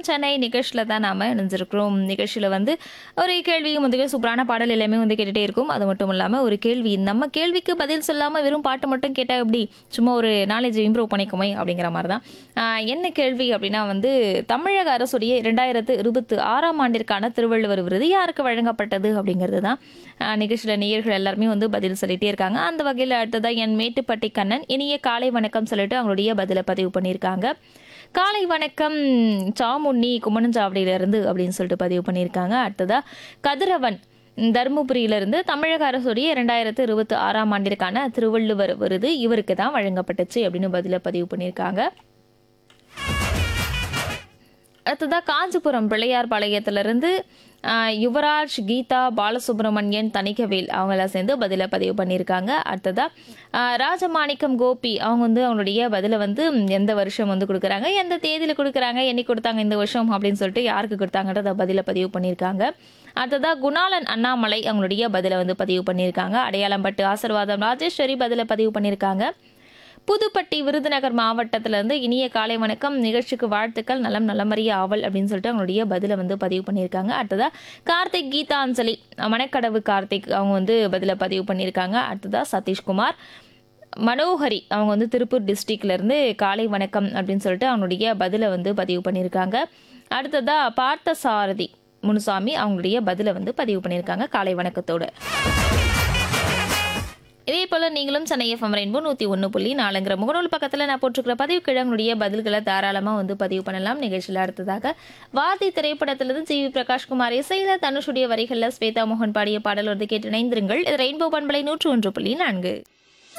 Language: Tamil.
சென்னை நிகழ்ச்சியில் தான் நாம் இணைஞ்சிருக்கிறோம் நிகழ்ச்சியில் வந்து ஒரு கேள்வி வந்து சூப்பரான பாடல் எல்லாமே வந்து கேட்டுகிட்டே இருக்கும் அது மட்டும் இல்லாமல் ஒரு கேள்வி நம்ம கேள்விக்கு பதில் சொல்லாமல் வெறும் பாட்டு மட்டும் கேட்டால் எப்படி சும்மா ஒரு நாலேஜ் இம்ப்ரூவ் பண்ணிக்குமே அப்படிங்கிற மாதிரி தான் ஆஹ் என்ன கேள்வி அப்படின்னா வந்து தமிழக அரசுடைய இரண்டாயிரத்து இருபத்தி ஆறாம் ஆண்டிற்கான திருவள்ளுவர் விருது யாருக்கு வழங்கப்பட்டது அப்படிங்கிறது தான் ஆஹ் நிகழ்ச்சியில் நேயர்கள் எல்லாருமே வந்து பதில் சொல்லிட்டே இருக்காங்க அந்த வகையில் அடுத்ததாக என் மேட்டுப்பட்டி கண்ணன் இனிய காலை வணக்கம் சொல்லிட்டு அவங்களுடைய பதிலை பதிவு பண்ணியிருக்காங்க காலை வணக்கம் சாமுண்ணி கும்மணஞ்சாவடியிலிருந்து அப்படின்னு சொல்லிட்டு பதிவு பண்ணியிருக்காங்க அடுத்ததா கதிரவன் தருமபுரியிலிருந்து தமிழக அரசுடைய இரண்டாயிரத்து இருபத்தி ஆறாம் ஆண்டிற்கான திருவள்ளுவர் விருது இவருக்கு தான் வழங்கப்பட்டுச்சு அப்படின்னு பதில பதிவு பண்ணியிருக்காங்க அடுத்ததாக காஞ்சிபுரம் பிள்ளையார் பாளையத்திலிருந்து ஆஹ், யுவராஜ் கீதா பாலசுப்ரமணியன் தணிகவேல் அவங்களாம் சேர்ந்து பதிலை பதிவு பண்ணியிருக்காங்க அடுத்ததாக ராஜமாணிக்கம் கோபி அவங்க வந்து அவங்களுடைய பதிலை வந்து எந்த வருஷம் வந்து கொடுக்குறாங்க எந்த தேதியில் கொடுக்குறாங்க என்னைக்கு கொடுத்தாங்க இந்த வருஷம் அப்படின்னு சொல்லிட்டு யாருக்கு கொடுத்தாங்கன்றத பதிலை பதிவு பண்ணியிருக்காங்க அடுத்ததாக குணாலன் அண்ணாமலை அவங்களுடைய பதிலை வந்து பதிவு பண்ணியிருக்காங்க அடையாளம்பட்டு ஆசீர்வாதம் ராஜேஸ்வரி பதிலை பதிவு பண்ணியிருக்காங்க புதுப்பட்டி விருதுநகர் மாவட்டத்திலிருந்து இனிய காலை வணக்கம் நிகழ்ச்சிக்கு வாழ்த்துக்கள் நலம் நலமறிய ஆவல் அப்படின்னு சொல்லிட்டு அவங்களுடைய பதிலை வந்து பதிவு பண்ணியிருக்காங்க அடுத்ததா கார்த்திக் கீதாஞ்சலி மணக்கடவு கார்த்திக் அவங்க வந்து பதிலை பதிவு பண்ணியிருக்காங்க அடுத்ததா சதீஷ்குமார் மனோஹரி அவங்க வந்து திருப்பூர் டிஸ்ட்ரிக்ட்ல இருந்து காலை வணக்கம் அப்படின்னு சொல்லிட்டு அவங்களுடைய பதிலை வந்து பதிவு பண்ணியிருக்காங்க அடுத்ததா பார்த்த சாரதி முனுசாமி அவங்களுடைய பதிலை வந்து பதிவு பண்ணியிருக்காங்க காலை வணக்கத்தோடு இதே போல நீங்களும் சென்னை எஃப்எம் ரெயின்போ நூற்றி ஒன்று புள்ளி நாலுங்கிற முகநூல் பக்கத்தில் நான் போட்டிருக்கிற பதிவு கிழங்குடைய பதில்களை தாராளமாக வந்து பதிவு பண்ணலாம் நிகழ்ச்சியில் அடுத்ததாக வாதி திரைப்படத்திலிருந்து ஜி வி பிரகாஷ்குமார் இசையில் தனுஷுடைய வரிகளில் ஸ்வேதா மோகன் பாடிய பாடல் வந்து கேட்டு இணைந்திருங்கள் இது ரெயின்போ பண்பலை நூற்று ஒன்று புள்ளி நான்கு